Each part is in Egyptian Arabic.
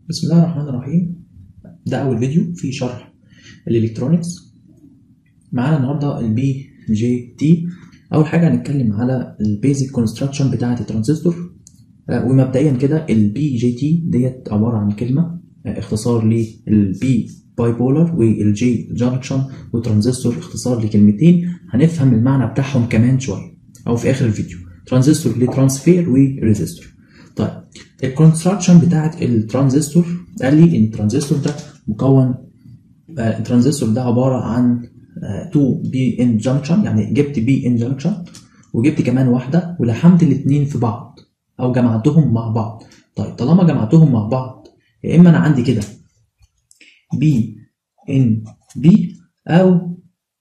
بسم الله الرحمن الرحيم ده أول فيديو في شرح الإلكترونيكس معانا النهاردة البي جي تي أول حاجة هنتكلم على البيزك كونستراكشن بتاعة الترانزستور آه، ومبدئيا كده البي جي تي ديت عبارة عن كلمة آه، اختصار للبي باي بولر والجي جانكشن وترانزستور اختصار لكلمتين هنفهم المعنى بتاعهم كمان شوية أو في آخر الفيديو ترانزستور لترانسفير وريزستور طيب الكونستراكشن بتاعت الترانزستور قال لي ان الترانزستور ده مكون آه، الترانزستور ده عباره عن 2 بي ان جانكشن يعني جبت بي ان جانكشن وجبت كمان واحده ولحمت الاثنين في بعض او جمعتهم مع بعض طيب طالما جمعتهم مع بعض يا اما انا عندي كده بي ان بي او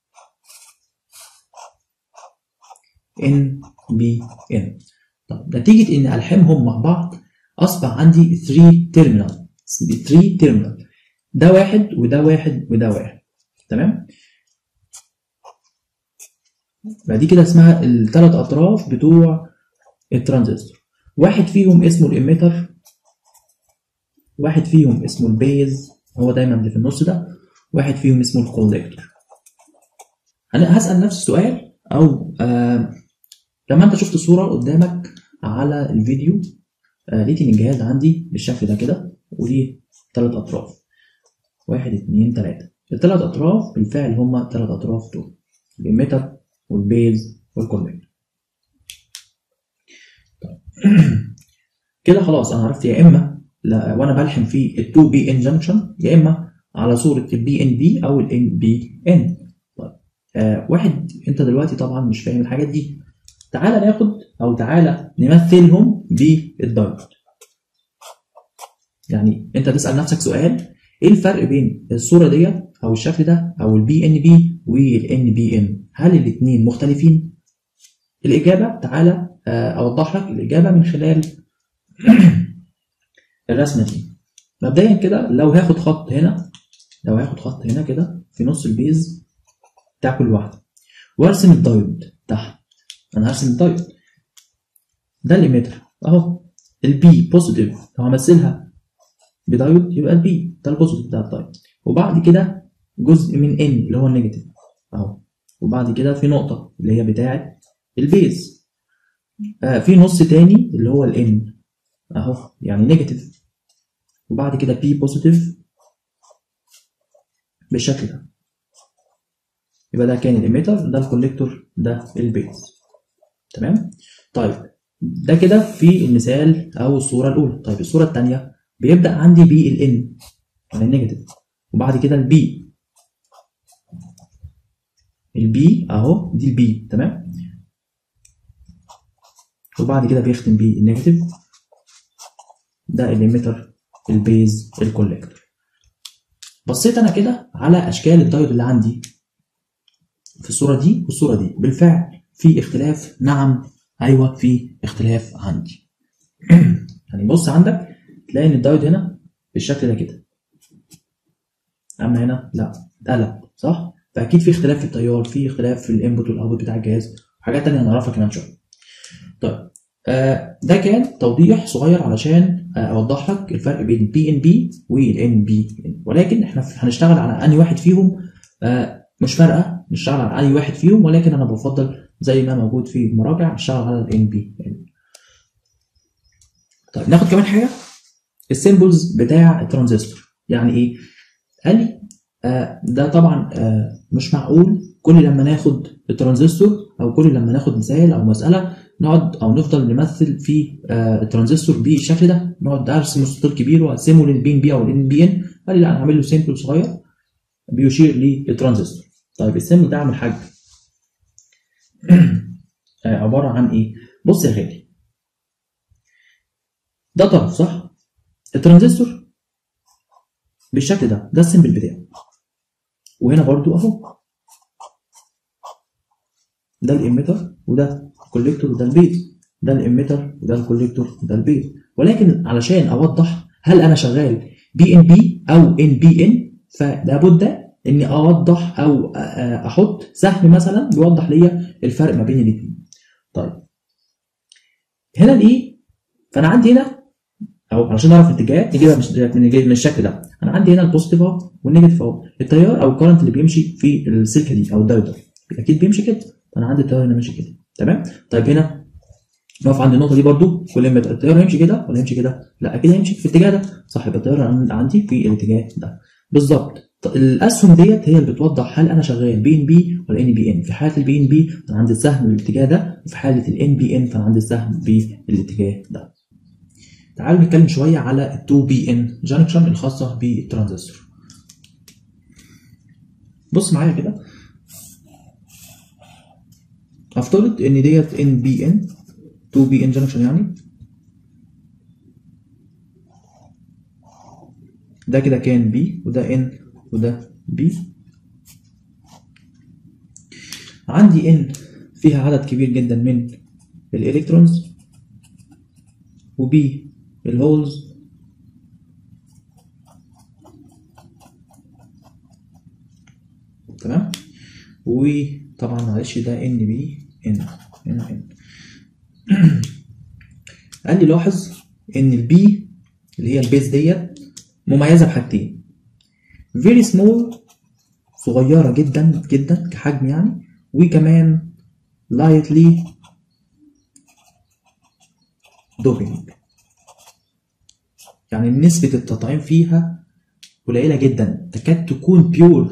ان بي ان طب نتيجة إن ألحمهم مع بعض أصبح عندي 3 تيرمينال 3 تيرمينال ده واحد وده واحد وده واحد تمام فدي كده اسمها الثلاث أطراف بتوع الترانزستور واحد فيهم اسمه الإميتر واحد فيهم اسمه البيز هو دايما اللي في النص ده واحد فيهم اسمه الكوليكتور أنا هسأل نفس السؤال أو آه لما انت شفت صورة قدامك على الفيديو آه لقيت ان الجهاز عندي بالشكل ده كده وليه ثلاث اطراف واحد اتنين تلاتة الثلاث اطراف بالفعل هما ثلاث اطراف دول الاميتر والبيز والكونكتور كده خلاص انا عرفت يا اما لا وانا بلحم في ال 2 بي ان جنكشن يا اما على صورة البي ان بي او الان بي ان طيب آه واحد انت دلوقتي طبعا مش فاهم الحاجات دي تعالى ناخد او تعالى نمثلهم بالدايود يعني انت تسال نفسك سؤال ايه الفرق بين الصوره ديت او الشكل ده او البي ان بي والان بي ان هل الاثنين مختلفين الاجابه تعالى اوضح لك الاجابه من خلال الرسمه دي مبدئيا كده لو هاخد خط هنا لو هاخد خط هنا كده في نص البيز بتاع كل واحده وارسم الدايود تحت انا هرسم الدايود ده الاميتر اهو البي بوزيتيف لو همثلها بدايود يبقى البي ده البوزيتيف بتاع الدايود وبعد كده جزء من ان اللي هو النيجاتيف اهو وبعد كده في نقطة اللي هي بتاعة البيز آه في نص تاني اللي هو الان اهو يعني نيجاتيف وبعد كده بي بوزيتيف بالشكل ده يبقى ده كان الاميتر ده الكوليكتور ده البيز تمام طيب ده كده في المثال او الصوره الاولى طيب الصوره الثانيه بيبدا عندي بي الان يعني النيجاتيف وبعد كده البي البي اهو دي البي تمام وبعد كده بيختم بي النيجاتيف ده الاميتر البيز الكوليكتور بصيت انا كده على اشكال الدايود اللي عندي في الصوره دي والصوره دي بالفعل في اختلاف نعم ايوه في اختلاف عندي يعني بص عندك تلاقي ان الدايود هنا بالشكل ده كده اما هنا لا اتقلب صح فاكيد في اختلاف في التيار في اختلاف في الانبوت والاوتبوت بتاع الجهاز حاجات تانية هنعرفها كمان شويه طيب آه ده كان توضيح صغير علشان آه اوضح لك الفرق بين البي ان بي والان بي ان ولكن احنا هنشتغل على انهي واحد فيهم آه مش فارقه نشتغل على اي واحد فيهم ولكن انا بفضل زي ما موجود في المراجع نشتغل على الان بي طيب ناخد كمان حاجه السيمبلز بتاع الترانزستور يعني ايه قال لي آه ده طبعا آه مش معقول كل لما ناخد الترانزستور او كل لما ناخد مثال او مساله نقعد او نفضل نمثل في آه الترانزستور بالشكل ده نقعد ارسم مستطيل كبير واقسمه للبي ان بي او الان بي ان قال لي لا انا هعمل له سيمبل صغير بيشير للترانزستور طيب السيمبل ده اعمل حاجه عباره عن ايه بص يا غالي ده طرف صح الترانزستور بالشكل ده ده السيمبل بتاعه وهنا برضو اهو ده الاميتر وده الكوليكتور وده البيز ده الاميتر وده الكوليكتور وده البيز ولكن علشان اوضح هل انا شغال بي ان بي او ان بي ان فلا بد اني اوضح او احط سهم مثلا بيوضح ليا الفرق ما بين الاثنين طيب هنا الايه فانا عندي هنا او علشان نعرف الاتجاه نجيبها مش من من الشكل ده انا عندي هنا البوزيتيف اهو والنيجاتيف اهو التيار او الكرنت اللي بيمشي في السلكه دي او الدايره اكيد بيمشي كده انا عندي التيار هنا ماشي كده تمام طيب هنا نقف عند النقطه دي برضو كل ما يبقى التيار هيمشي كده ولا هيمشي كده لا اكيد هيمشي في الاتجاه ده صح يبقى التيار عندي في الاتجاه ده بالظبط الاسهم ديت هي اللي بتوضح هل انا شغال بي ان بي ولا ان بي ان في حاله البي ان بي انا عندي السهم بالاتجاه ده وفي حاله الان بي ان فانا عندي السهم بالاتجاه ده تعالوا نتكلم شويه على ال 2 بي ان جانكشن الخاصه بالترانزستور بص معايا كده افترض ان ديت ان بي ان 2 بي ان جانكشن يعني ده كده كان بي وده ان وده بي عندي ان فيها عدد كبير جدا من الالكترونز وبي الهولز تمام وطبعا معلش ده ان بي ان ان ان قال لي لاحظ ان البي اللي هي البيز ديت مميزه بحاجتين فيري سمول صغيره جدا جدا كحجم يعني وكمان لايتلي دوبينج يعني نسبة التطعيم فيها قليلة جدا تكاد تكون بيور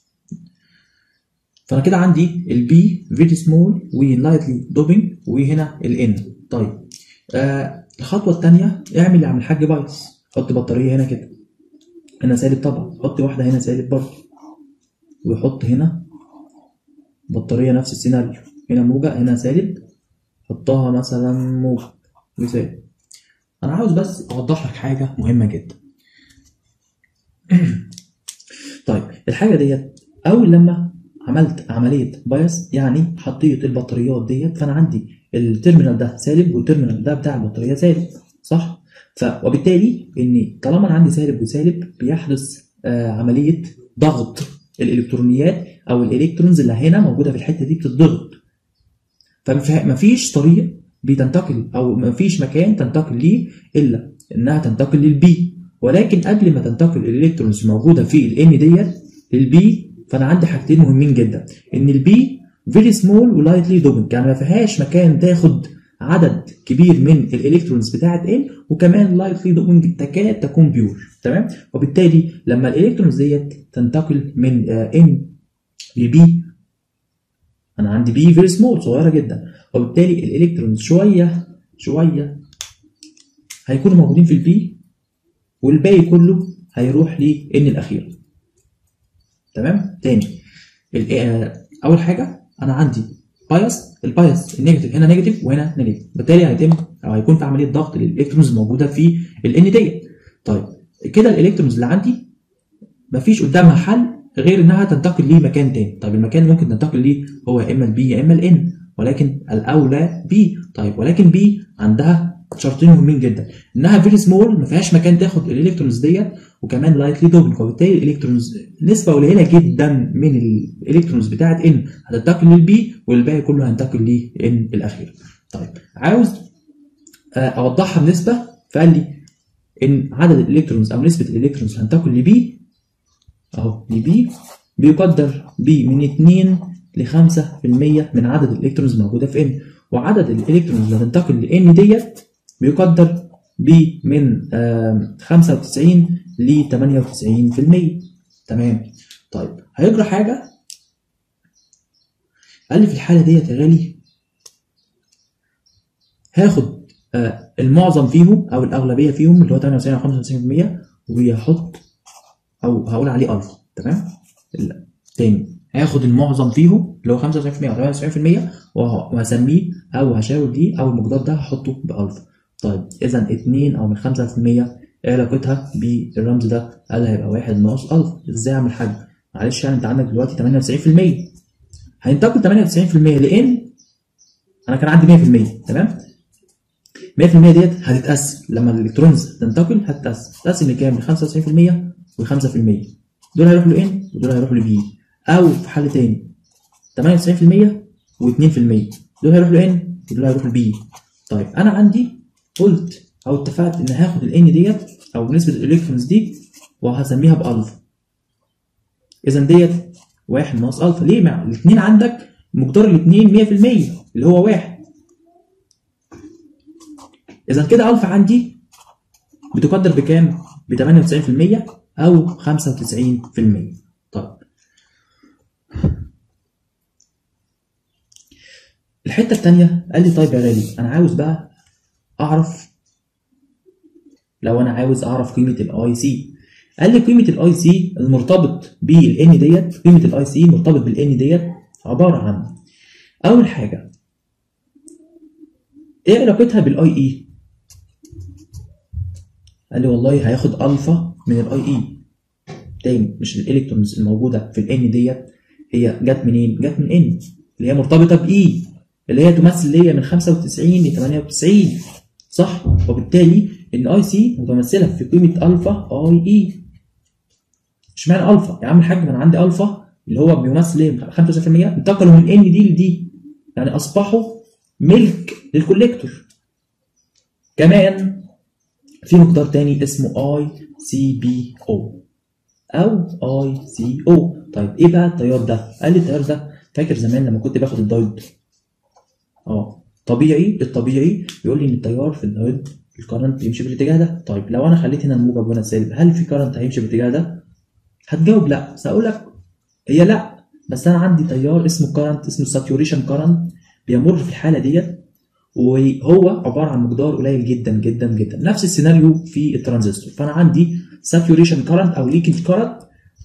فأنا كده عندي البي فيري سمول ولايتلي دوبينج وهنا الان طيب آه الخطوة الثانية اعمل يا عم الحاج بايظ حط بطارية هنا كده هنا سالب طبعا حط واحدة هنا سالب برضه ويحط هنا بطارية نفس السيناريو هنا موجة هنا سالب حطها مثلا موجة وسالب انا عاوز بس اوضح لك حاجه مهمه جدا طيب الحاجه ديت اول لما عملت عمليه بايس يعني حطيت البطاريات ديت فانا عندي التيرمينال ده سالب والتيرمينال ده بتاع البطاريه سالب صح ف وبالتالي ان طالما انا عندي سالب وسالب بيحدث آه عمليه ضغط الالكترونيات او الالكترونز اللي هنا موجوده في الحته دي بتتضغط فمفيش طريق بتنتقل او مفيش مكان تنتقل ليه الا انها تنتقل للبي ولكن قبل ما تنتقل الالكترونز الموجوده في الان ديت للبي فانا عندي حاجتين مهمين جدا ان البي فيري سمول ولايتلي دوبنت يعني ما فيهاش مكان تاخد عدد كبير من الالكترونز بتاعه ان وكمان لايتلي دوبنج تكاد تكون بيور تمام وبالتالي لما الالكترونز ديت تنتقل من ان لبي انا عندي بي فيري سمول صغيره جدا وبالتالي الالكترونز شويه شويه هيكونوا موجودين في البي والباقي كله هيروح لان الاخيره تمام تاني اول حاجه انا عندي بايس البايس النيجاتيف هنا نيجاتيف وهنا نيجاتيف بالتالي هيتم او هيكون في عمليه ضغط للالكترونز الموجوده في الان ديت طيب كده الالكترونز اللي عندي مفيش قدامها حل غير انها تنتقل لمكان تاني طيب المكان ممكن تنتقل ليه هو يا اما البي يا اما الان ولكن الاولى بي طيب ولكن بي عندها شرطين مهمين جدا انها فيري سمول ما فيهاش مكان تاخد الالكترونز ديت وكمان لايتلي دوبل وبالتالي الالكترونز نسبه قليله جدا من الالكترونز بتاعه ان هتنتقل للبي والباقي كله هينتقل لان الاخير طيب عاوز اوضحها بنسبه فقال لي ان عدد الالكترونز او نسبه الالكترونز هتنتقل لبي اهو لبي بيقدر ب من 2 ل 5% من عدد الالكترونز الموجوده في ان وعدد الالكترونز اللي هتنتقل لان ديت بيقدر ب من 95 ل 98% تمام طيب هيجرى حاجه قال لي في الحاله ديت يا غالي هاخد المعظم فيهم او الاغلبيه فيهم اللي هو 98 او 95% ويحط او هقول عليه الفا تمام تاني هاخد المعظم فيهم اللي هو 95% او 98% وهسميه او هشاور دي او المقدار ده هحطه بالفا طيب اذا 2 او من 5% ايه علاقتها بالرمز ده؟ قال هيبقى 1 ناقص الفا ازاي اعمل حاجه؟ معلش يعني انت عندك دلوقتي 98% هينتقل 98% لان انا كان عندي 100% تمام؟ 100% ديت هتتقسم لما الالكترونز تنتقل هتتقسم تتقسم لكام؟ ل 95% و5% دول هيروحوا لان ودول هيروحوا لبي او في حل تاني 98% و2% دول هيروحوا لان ودول هيروحوا لبي طيب انا عندي قلت او اتفقت ان هاخد الان ديت او نسبه الالكترونز دي وهسميها بالفا اذا ديت واحد ناقص الفا ليه مع الاثنين عندك مقدار الاثنين 100% اللي هو واحد اذا كده الفا عندي بتقدر بكام؟ ب 98% او 95% طيب الحته الثانيه قال لي طيب يا غالي انا عاوز بقى اعرف لو انا عاوز اعرف قيمه الاي سي قال لي قيمه الاي سي المرتبط بالان ديت قيمه الاي سي مرتبط بالان ديت عباره عن اول حاجه ايه علاقتها بالاي اي قال لي والله هياخد الفا من الاي اي تاني مش الالكترونز الموجوده في الان ديت هي جت منين جت من ان اللي هي مرتبطه باي اللي هي تمثل ليا من 95 ل 98 صح وبالتالي ان اي سي متمثله في قيمه الفا اي اي اشمعنى الفا يا عم الحاج ما انا عندي الفا اللي هو بيمثل ايه 95% انتقلوا من ان دي لدي يعني اصبحوا ملك للكوليكتور كمان في مقدار تاني اسمه اي سي بي او او اي سي او طيب ايه بقى التيار ده قال لي التيار ده فاكر زمان لما كنت باخد الدايود اه طبيعي الطبيعي بيقول لي ان التيار في الدايود الكرنت بيمشي في الاتجاه ده طيب لو انا خليت هنا الموجب وهنا السالب هل في كرنت هيمشي في الاتجاه ده هتجاوب لا بس هقول لك هي لا بس انا عندي تيار اسمه كرنت اسمه ساتوريشن كرنت بيمر في الحاله ديت وهو عباره عن مقدار قليل جدا جدا جدا نفس السيناريو في الترانزستور فانا عندي ساتوريشن كرنت او ليكج كرنت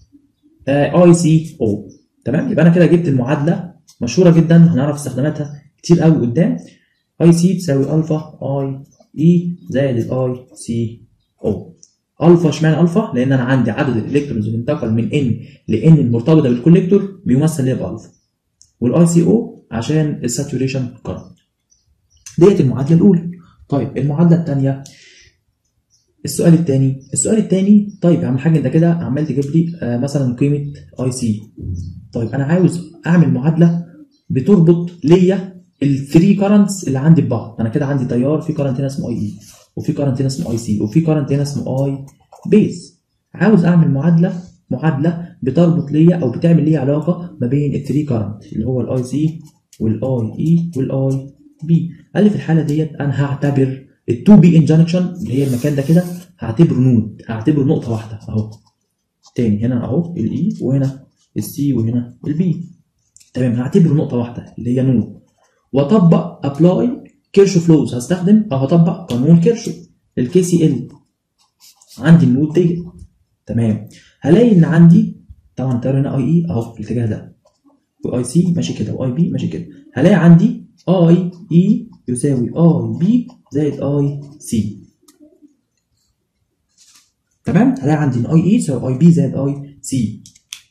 اي سي او تمام يبقى انا كده جبت المعادله مشهوره جدا هنعرف استخداماتها كتير قوي قدام اي سي تساوي الفا اي اي زائد الاي سي او الفا اشمعنى الفا لان انا عندي عدد الالكترونز اللي انتقل من ان لان المرتبطه بالكوليكتور بيمثل ليه بالفا والاي سي او عشان الساتوريشن كرنت ديت المعادله الاولى طيب المعادله الثانيه السؤال الثاني السؤال الثاني طيب يا عم الحاج انت كده عمال تجيب لي آه مثلا قيمه اي سي طيب انا عاوز اعمل معادله بتربط ليا الثري كرنتس اللي عندي ببعض انا كده عندي تيار في كرنت هنا اسمه اي اي وفي كرنت هنا اسمه اي سي وفي كرنت هنا اسمه اي بيز عاوز اعمل معادله معادله بتربط ليا او بتعمل ليا علاقه ما بين الثري كرنت اللي هو الاي سي والاي اي والاي بي قال لي في الحاله ديت انا هعتبر ال2 بي انجنكشن اللي هي المكان ده كده هعتبره نود هعتبره نقطه واحده اهو تاني هنا اهو الاي وهنا السي وهنا البي تمام هعتبره نقطه واحده اللي هي نود واطبق ابلاي كيرشوف لوز هستخدم او هطبق قانون كيرشوف الكي سي ال عندي النود ديت تمام هلاقي ان عندي طبعا التيار هنا اي اي اهو في الاتجاه ده واي سي ماشي كده واي بي ماشي كده هلاقي عندي اي اي يساوي اي بي زائد اي سي تمام هلاقي عندي ان اي اي يساوي اي بي زائد اي سي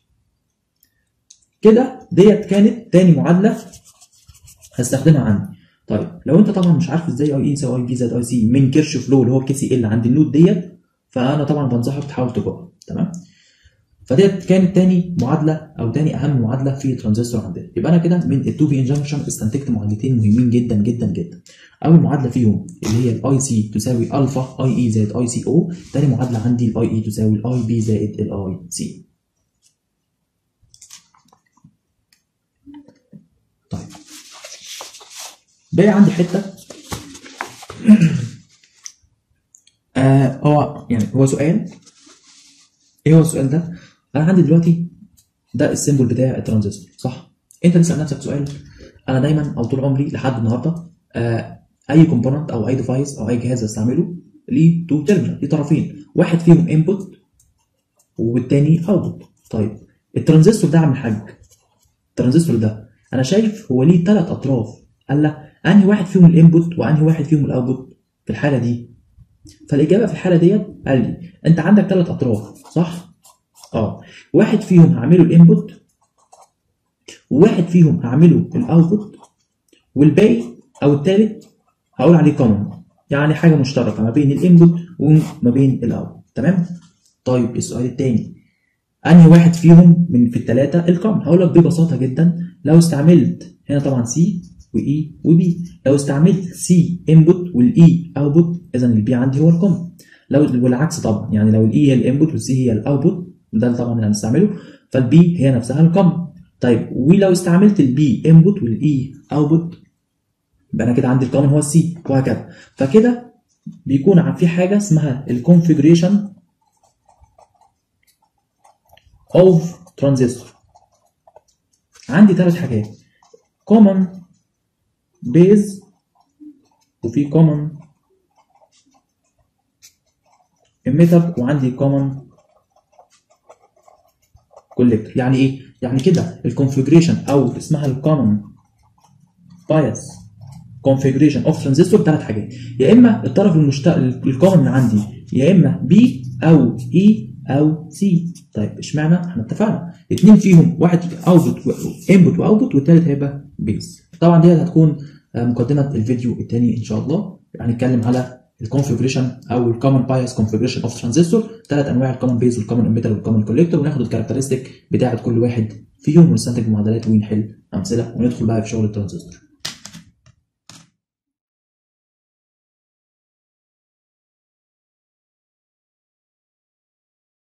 كده ديت كانت تاني معادله هستخدمها عندي طيب لو انت طبعا مش عارف ازاي اي اي يساوي اي بي زائد اي سي من كيرشوف لو اللي هو الكي سي ال عند النود ديت فانا طبعا بنصحك تحاول تجاوب تمام فديت كانت تاني معادله او تاني اهم معادله في الترانزستور عندنا يبقى انا كده من ال 2 بي انجنكشن استنتجت معادلتين مهمين جدا جدا جدا اول معادله فيهم اللي هي الاي سي تساوي الفا اي اي زائد اي سي او تاني معادله عندي الاي اي تساوي الاي بي زائد الاي سي طيب باقي عندي حته آه هو يعني هو سؤال ايه هو السؤال ده؟ انا عندي دلوقتي ده السيمبل بتاع الترانزستور صح؟ انت تسال نفسك سؤال انا دايما او طول عمري لحد النهارده آه اي كومبوننت او اي ديفايس او اي جهاز بستعمله ليه تو تيرمينال ليه طرفين واحد فيهم انبوت والتاني اوتبوت طيب الترانزستور ده عامل حاج الترانزستور ده انا شايف هو ليه ثلاث اطراف قال لك انهي واحد فيهم الانبوت وانهي واحد فيهم الاوتبوت في الحاله دي فالاجابه في الحاله ديت قال لي انت عندك ثلاث اطراف صح اه واحد فيهم هعمله الانبوت وواحد فيهم هعمله الاوتبوت والباقي او الثالث هقول عليه كومن يعني حاجه مشتركه ما بين الانبوت وما بين الاوتبوت تمام طيب السؤال الثاني انهي واحد فيهم من في الثلاثه الكومن هقول لك ببساطه جدا لو استعملت هنا طبعا سي واي وبي لو استعملت سي انبوت والاي اوتبوت اذا البي عندي هو الكومن لو والعكس طبعا يعني لو الاي هي الانبوت والسي هي الاوتبوت ده طبعا اللي هنستعمله فالبي هي نفسها الكومن طيب ولو استعملت البي انبوت والاي اوتبوت يبقى انا كده عندي الكومن هو السي وهكذا فكده بيكون في حاجه اسمها الكونفيجريشن اوف ترانزستور عندي ثلاث حاجات common base وفي common emitter وعندي common collector يعني ايه؟ يعني كده الكونفيجريشن او اسمها الكومن بايس configuration اوف ترانزستور ثلاث حاجات يا اما الطرف المشتق الكومن عندي يا اما بي او اي او سي طيب اشمعنى احنا اتفقنا اثنين فيهم واحد اوتبوت انبوت واوتبوت والثالث هيبقى بيز طبعا دي هتكون مقدمه الفيديو الثاني ان شاء الله هنتكلم على الكونفيجريشن او الكومن بايس كونفيجريشن اوف ترانزستور ثلاث انواع الكومن بيز والكومن اميتر والكومن كوليكتور وناخد الكاركترستيك بتاعه كل واحد فيهم ونستنتج معادلات ونحل امثله وندخل بقى في شغل الترانزستور